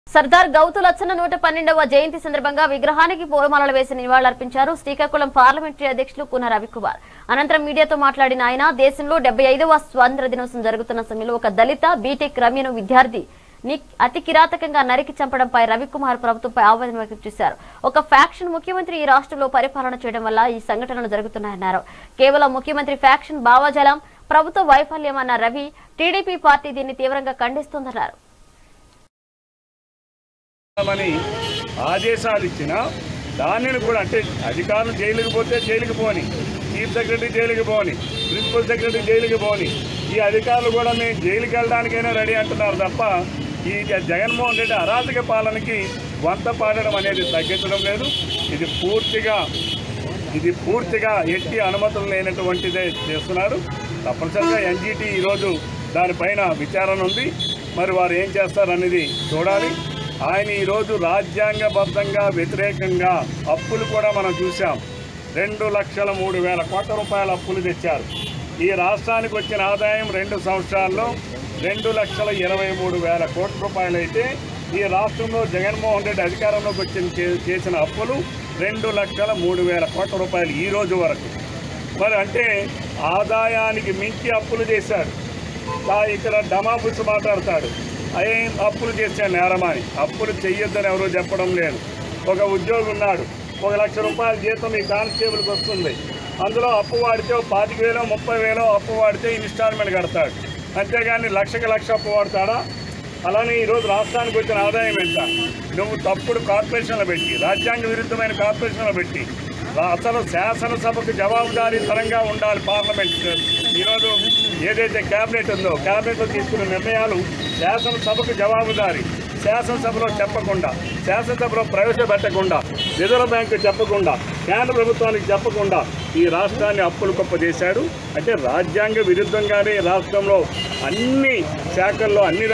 సర్దార్ గౌతు లచ్చన్న నూట పన్నెండవ జయంతి సందర్భంగా విగ్రహానికి పూలమాలలు వేసి నివాళులర్పించారు శ్రీకాకుళం పార్లమెంటరీ అధ్యక్షులు కూన రవికుమార్ అనంతరం మీడియాతో మాట్లాడిన ఆయన దేశంలో డెబ్బై ఐదవ స్వాతంత్ర దినోత్సవం జరుగుతున్న సమయంలో ఒక దళిత బీటెక్ రమ్యను విద్యార్థి ని అతి కిరాతకంగా నరికి చంపడంపై రవికుమార్ ప్రభుత్వంపై ఆవేదన వ్యక్తం చేశారు ఒక ఫ్యాక్షన్ ముఖ్యమంత్రి ఈ రాష్ట్రంలో పరిపాలన చేయడం వల్ల ఈ సంఘటనలు జరుగుతున్నాయన్నారు కేవలం ముఖ్యమంత్రి ఫ్యాక్షన్ భావజాలం ప్రభుత్వ వైఫల్యం అన్న రవి టీడీపీ పార్టీ దీన్ని తీవ్రంగా ఖండిస్తోందన్నారు అని ఆదేశాలు ఇచ్చిన దానిని కూడా అంటే అధికారులు జైలుకి పోతే జైలుకి పోని చీఫ్ సెక్రటరీ జైలుకి పోని ప్రిన్సిపల్ సెక్రటరీ జైలుకి పోని ఈ అధికారులు కూడా మేము జైలుకి వెళ్ళడానికైనా రెడీ అంటున్నారు తప్ప ఈ జగన్మోహన్ రెడ్డి అరాచక పాలనకి వంత పాడడం అనేది తగ్గించడం లేదు ఇది పూర్తిగా ఇది పూర్తిగా ఎట్టి అనుమతులు లేనటువంటిదే చేస్తున్నారు తప్పనిసరిగా ఎన్జిటి ఈరోజు దానిపైన విచారణ ఉంది మరి వారు ఏం చేస్తారనేది చూడాలి ఆయన ఈరోజు రాజ్యాంగబద్ధంగా వ్యతిరేకంగా అప్పులు కూడా మనం చూసాం రెండు లక్షల మూడు వేల కోట్ల రూపాయల అప్పులు తెచ్చారు ఈ రాష్ట్రానికి వచ్చిన ఆదాయం రెండు సంవత్సరాల్లో రెండు లక్షల ఇరవై మూడు వేల కోట్ల రూపాయలు అయితే ఈ రాష్ట్రంలో జగన్మోహన్ రెడ్డి అధికారంలోకి వచ్చిన చే- చేసిన అప్పులు రెండు లక్షల మూడు వేల కోట్ల రూపాయలు ఈ రోజు వరకు మరి అంటే ఆదాయానికి మించి అప్పులు చేశాడు తా- ఇక్కడ డమాబుస్ మాట్లాడతాడు అయ్యే అప్పులు చేసే నేరమని అప్పులు చెయ్యొద్దని ఎవరూ చెప్పడం లేదు ఒక ఉద్యోగి ఉన్నాడు ఒక లక్ష రూపాయల జీతం ఈ కానిస్టేబుల్కి వస్తుంది అందులో అప్పు వాడితే ఓ పాతిక వేలో ముప్పై వేలో అప్పు వాడితే ఇన్స్టాల్మెంట్ కడతాడు అంతేగాని లక్షకి లక్ష అప్పు వాడతాడా అలానే ఈరోజు రాష్ట్రానికి వచ్చిన ఆదాయం ఎంత నువ్వు తప్పుడు కార్పొరేషన్లు పెట్టి రాజ్యాంగ విరుద్ధమైన కార్పొరేషన్లు పెట్టి రా- అసలు శాసనసభకు జవాబుదారీతనంగా ఉండాలి పార్లమెంట్ ఈరోజు ఏదైతే కేబినెట్ ఉందో కేబినెట్లో తీసుకున్న నిర్ణయాలు శాసనసభకు జవాబుదారీ శాసనసభలో చెప్పకుండా శాసనసభలో ప్రవేశపెట్టకుండా రిజర్వ్ బ్యాంకు చెప్పకుండా కేంద్ర ప్రభుత్వానికి చెప్పకుండా ఈ రాష్ట్రాన్ని అప్పులు గొప్ప చేశాడు అంటే రాజ్యాంగ విరుద్ధంగానే రాష్ట్రంలో అన్ని శాఖల్లో అన్ని